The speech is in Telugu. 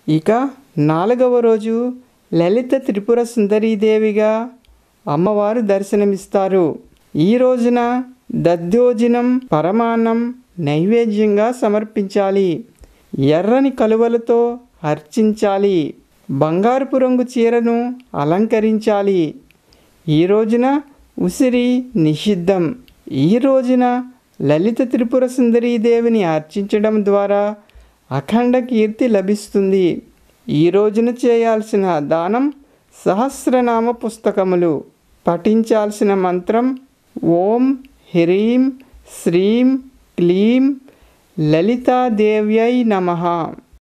ఇక నాలుగవ రోజు లలిత త్రిపుర సుందరీదేవిగా అమ్మవారు దర్శనమిస్తారు ఈ రోజున దద్దోజనం పరమాన్నం నైవేద్యంగా సమర్పించాలి ఎర్రని కలువలతో అర్చించాలి బంగారుపు రంగు చీరను అలంకరించాలి ఈ రోజున ఉసిరి నిషిద్ధం ఈ రోజున లలిత త్రిపుర సుందరీదేవిని అర్చించడం ద్వారా అఖండ కీర్తి లభిస్తుంది ఈ రోజున చేయాల్సిన దానం సహస్రనామ పుస్తకములు పఠించాల్సిన మంత్రం ఓం హ్రీం శ్రీం క్లీం లలితాదేవ్యై నమః